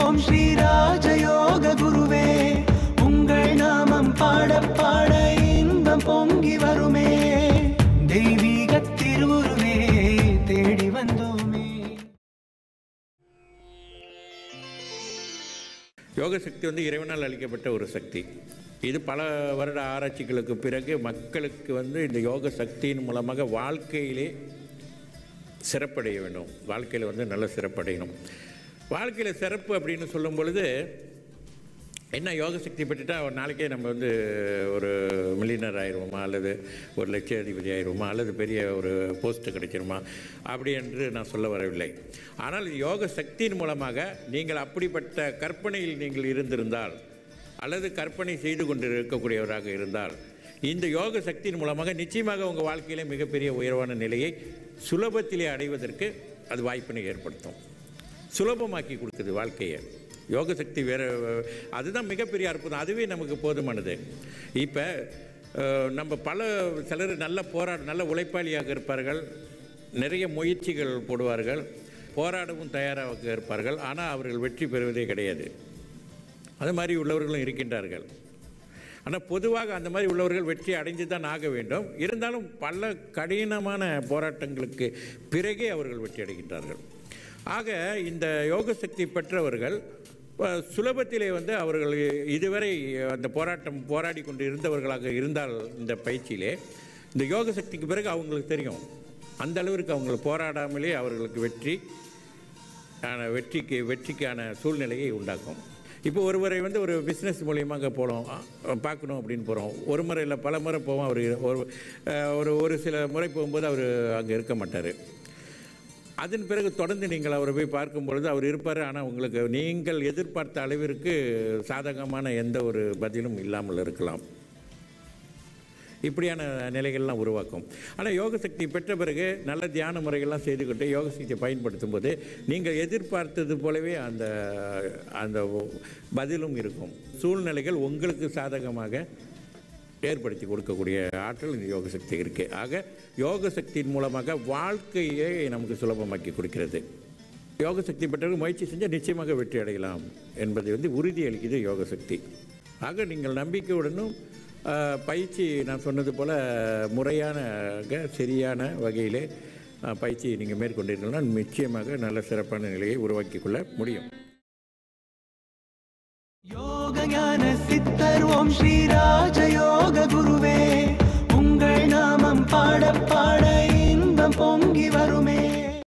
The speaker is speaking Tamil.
ஓம் ஸ்ரீ ராஜயோக குருவே உங்கள் நாமம் பாட பாட இன்பம் பொங்கி வருமே தெய்வீக திருவுருவே தேடி வந்தோமே யோக சக்தி வந்து இறைவனால் அளிக்கப்பட்ட ஒரு சக்தி இது பல வருட ஆராய்ச்சிகளுக்கு பிறகு மக்களுக்கு வந்து இந்த யோக சக்தியின் மூலமாக வாழ்க்கையிலே சிறப்படைய வேண்டும் வாழ்க்கையில் வந்து நல்ல சிறப்படையணும் வாழ்க்கையில் சிறப்பு அப்படின்னு சொல்லும் பொழுது என்ன யோக சக்தி பெற்றுட்டா ஒரு நாளைக்கே நம்ம வந்து ஒரு மில்லியனர் ஆயிடுவோமா அல்லது ஒரு லட்சாதிபதி ஆயிடுவோமா அல்லது பெரிய ஒரு போஸ்ட் கிடைச்சிருமா அப்படி என்று நான் சொல்ல வரவில்லை ஆனால் யோக சக்தியின் மூலமாக நீங்கள் அப்படிப்பட்ட கற்பனையில் நீங்கள் இருந்திருந்தால் அல்லது கற்பனை செய்து கொண்டு இருக்கக்கூடியவராக இருந்தால் இந்த யோக சக்தியின் மூலமாக நிச்சயமாக உங்கள் வாழ்க்கையிலே மிகப்பெரிய உயர்வான நிலையை சுலபத்திலே அடைவதற்கு அது வாய்ப்பினை ஏற்படுத்தும் சுலபமாக்கி கொடுக்குது வாழ்க்கையை யோக சக்தி வேறு அதுதான் மிகப்பெரிய அற்புதம் அதுவே நமக்கு போதுமானது இப்போ நம்ம பல சிலர் நல்ல போராட நல்ல உழைப்பாளியாக இருப்பார்கள் நிறைய முயற்சிகள் போடுவார்கள் போராடவும் தயாராக இருப்பார்கள் ஆனால் அவர்கள் வெற்றி பெறுவதே கிடையாது அது மாதிரி உள்ளவர்களும் இருக்கின்றார்கள் ஆனால் பொதுவாக அந்த மாதிரி உள்ளவர்கள் வெற்றி அடைந்து தான் ஆக வேண்டும் இருந்தாலும் பல கடினமான போராட்டங்களுக்கு பிறகே அவர்கள் வெற்றி அடைகின்றார்கள் ஆக இந்த யோக சக்தி பெற்றவர்கள் அஹ், சுலபத்திலே வந்து அவர்கள் இதுவரை அந்த போராட்டம் போராடி கொண்டு இருந்தவர்களாக இருந்தால் இந்த பயிற்சியிலே இந்த யோக சக்திக்கு பிறகு அவங்களுக்கு தெரியும் அந்த அளவிற்கு அவங்க போராடாமலே அவர்களுக்கு வெற்றி ஆன வெற்றிக்கு வெற்றிக்கான சூழ்நிலையை உண்டாக்கும் இப்போ ஒருவரை வந்து ஒரு பிஸ்னஸ் மூலியமாக போகிறோம் பார்க்கணும் அப்படின்னு போகிறோம் ஒரு முறை இல்லை பல முறை போவோம் அவர் ஒரு அஹ், ஒரு ஒரு சில முறை போகும்போது அவர் அங்கே இருக்க மாட்டார் அதன் பிறகு தொடர்ந்து நீங்கள் அவரை போய் பார்க்கும் பொழுது அவர் இருப்பார் ஆனால் உங்களுக்கு நீங்கள் எதிர்பார்த்த அளவிற்கு சாதகமான எந்த ஒரு பதிலும் இல்லாமல் இருக்கலாம் இப்படியான நிலைகள்லாம் உருவாக்கும் ஆனால் யோக சக்தி பெற்ற பிறகு நல்ல தியான முறைகள்லாம் செய்துக்கிட்டு யோக சக்தியை பயன்படுத்தும் போது நீங்கள் எதிர்பார்த்தது போலவே அந்த அந்த பதிலும் இருக்கும் சூழ்நிலைகள் உங்களுக்கு சாதகமாக ஏற்படுத்தி கொடுக்கக்கூடிய ஆற்றல் இந்த யோக சக்தி இருக்குது ஆக யோக சக்தியின் மூலமாக வாழ்க்கையை நமக்கு சுலபமாக்கி கொடுக்கிறது யோக சக்தி பெற்றவர்கள் முயற்சி செஞ்சால் நிச்சயமாக வெற்றி அடையலாம் என்பதை வந்து உறுதி அளிக்குது யோக சக்தி ஆக நீங்கள் நம்பிக்கையுடனும் ஆஹ், பயிற்சி நான் சொன்னது போல் முறையான க- சரியான வகையிலே ஆஹ், பயிற்சியை நீங்கள் மேற்கொண்டீர்கள்னா நிச்சயமாக நல்ல சிறப்பான நிலையை உருவாக்கிக் கொள்ள முடியும் யோக ஞான சித்தர் ஓம் ஸ்ரீ ராஜயோக குருவே உங்கள் நாமம் பாட பாட இன்பம் பொங்கி வருமே